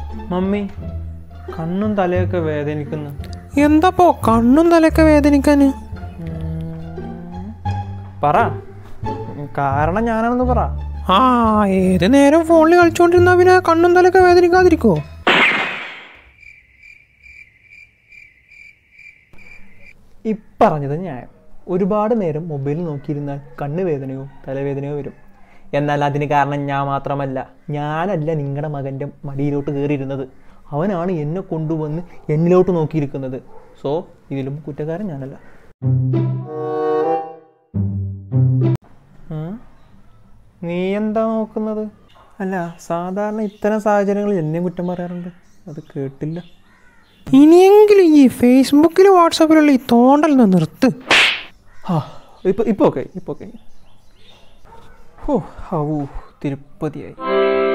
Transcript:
Mummy കണ്ണും തലയൊക്കെ വേദനിക്കുന്നു എന്താപ്പോ കണ്ണും തലയൊക്കെ വേദനിക്കാന് പറ കാരണം ഞാനാണെന്ന് പറ ആ ഏത് നേരം ഫോണിൽ കളിച്ചോണ്ടിരുന്ന പിന്നെ കണ്ണും തലയൊക്കെ വേദനിക്കാതിരിക്കോ ഇപ്പറഞ്ഞത് ന്യായം ഒരുപാട് നേരം മൊബൈൽ നോക്കിയിരുന്നാൽ കണ്ണ് വേദനയോ തലവേദനയോ വരും എന്നാൽ അതിന് കാരണം ഞാൻ മാത്രമല്ല ഞാനല്ല നിങ്ങളുടെ മകൻ്റെ മടിയിലോട്ട് കയറിയിരുന്നത് അവനാണ് എന്നെ കൊണ്ടുവന്ന് എന്നിലോട്ട് നോക്കിയിരിക്കുന്നത് സോ ഇതിലും കുറ്റക്കാരൻ ഞാനല്ല ഉം? നീ എന്താ നോക്കുന്നത് അല്ല സാധാരണ ഇത്തരം സാഹചര്യങ്ങളിൽ എന്നെയും കുറ്റം പറയാറുണ്ട് അത് കേട്ടില്ല ഇനിയെങ്കിലും ഈ ഫേസ്ബുക്കിലും വാട്സാപ്പിലുള്ള ഈ തോണ്ടൽ നിന്ന് നിർത്ത് ആ ഇപ്പൊ ഇപ്പൊ ഓക്കെ ഇപ്പൊ ഓക്കെ ഓ ഹൗ തിരുപ്പതിയായി